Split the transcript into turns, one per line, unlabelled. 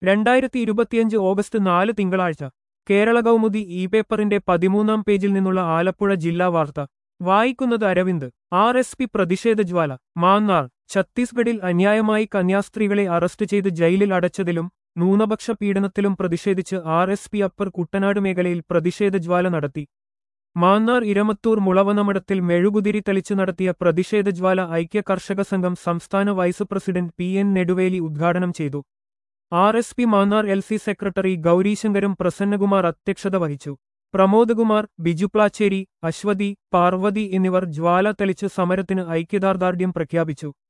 രണ്ടായിരത്തി ഇരുപത്തിയഞ്ച് ഓഗസ്റ്റ് നാല് തിങ്കളാഴ്ച കേരള കൗമുദി ഇ പേപ്പറിന്റെ പതിമൂന്നാം പേജിൽ നിന്നുള്ള ആലപ്പുഴ ജില്ലാ വാർത്ത വായിക്കുന്നത് അരവിന്ദ് ആർ എസ് പി പ്രതിഷേധ ജ്വാല മാന്നാർ ഛത്തീസ്ഗഡിൽ അന്യായമായി കന്യാസ്ത്രീകളെ അറസ്റ്റ് ചെയ്ത് ജയിലിൽ അടച്ചതിലും ന്യൂനപക്ഷ പീഡനത്തിലും പ്രതിഷേധിച്ച് R S P upper Kuttanad മേഖലയിൽ പ്രതിഷേധ ജ്വാല നടത്തി മാന്നാർ ഇരമത്തൂർ മുളവനമടത്തിൽ മെഴുകുതിരി തെളിച്ചു നടത്തിയ പ്രതിഷേധ ജ്വാല ഐക്യ കർഷക സംഘം സംസ്ഥാന vice president P N Neduveli ഉദ്ഘാടനം ചെയ്തു R S P Mannar L C secretary ഗൗരീശങ്കരും പ്രസന്നകുമാർ അധ്യക്ഷത വഹിച്ചു പ്രമോദ്കുമാർ ബിജു പ്ലാച്ചേരി അശ്വതി പാർവതി എന്നിവർ ജ്വാല തെളിച്ച് സമരത്തിന് ഐക്യദാർഢ്യം പ്രഖ്യാപിച്ചു